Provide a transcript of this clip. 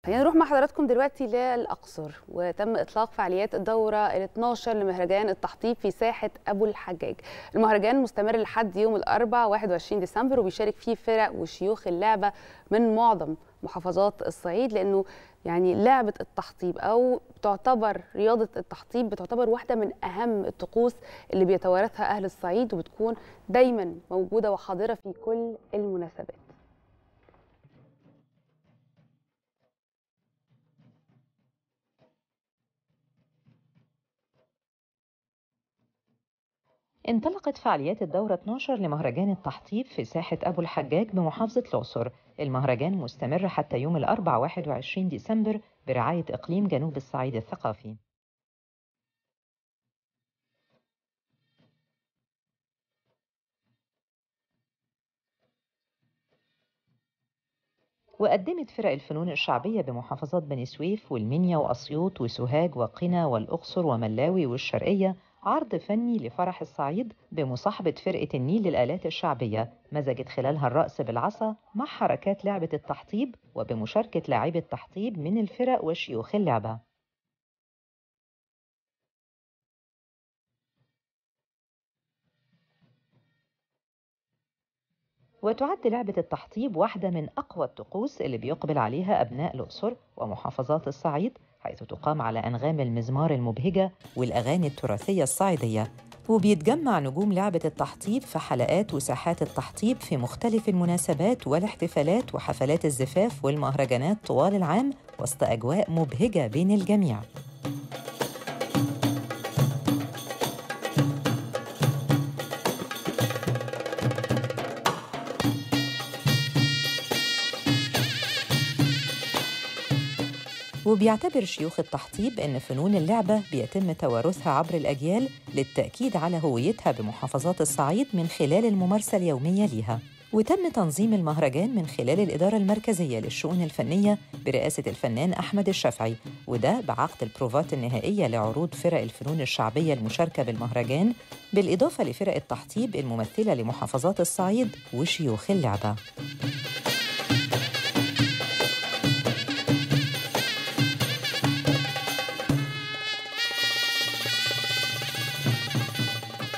خلينا نروح مع حضراتكم دلوقتي للأقصر وتم إطلاق فعاليات الدورة ال 12 لمهرجان التحطيب في ساحة أبو الحجاج. المهرجان مستمر لحد يوم الأربعاء 21 ديسمبر وبيشارك فيه فرق وشيوخ اللعبة من معظم محافظات الصعيد لأنه يعني لعبة التحطيب أو تعتبر رياضة التحطيب بتعتبر واحدة من أهم الطقوس اللي بيتوارثها أهل الصعيد وبتكون دايما موجودة وحاضرة في كل المناسبات. انطلقت فعاليات الدورة 12 لمهرجان التحطيب في ساحة أبو الحجاج بمحافظة الأقصر المهرجان مستمر حتى يوم الأربعاء 21 ديسمبر برعاية إقليم جنوب الصعيد الثقافي وقدمت فرق الفنون الشعبية بمحافظات بني سويف والمنيا وأسيوط وسوهاج وقنا والأقصر وملاوي والشرقية عرض فني لفرح الصعيد بمصاحبة فرقة النيل للآلات الشعبية مزجت خلالها الرقص بالعصا مع حركات لعبة التحطيب وبمشاركة لاعبي التحطيب من الفرق وشيوخ اللعبة وتعد لعبة التحطيب واحدة من أقوى الطقوس اللي بيقبل عليها أبناء الأقصر ومحافظات الصعيد حيث تقام على أنغام المزمار المبهجة والأغاني التراثية الصعيدية وبيتجمع نجوم لعبة التحطيب في حلقات وساحات التحطيب في مختلف المناسبات والاحتفالات وحفلات الزفاف والمهرجانات طوال العام وسط أجواء مبهجة بين الجميع وبيعتبر شيوخ التحطيب أن فنون اللعبة بيتم توارثها عبر الأجيال للتأكيد على هويتها بمحافظات الصعيد من خلال الممارسة اليومية ليها وتم تنظيم المهرجان من خلال الإدارة المركزية للشؤون الفنية برئاسة الفنان أحمد الشافعي وده بعقد البروفات النهائية لعروض فرق الفنون الشعبية المشاركة بالمهرجان بالإضافة لفرق التحطيب الممثلة لمحافظات الصعيد وشيوخ اللعبة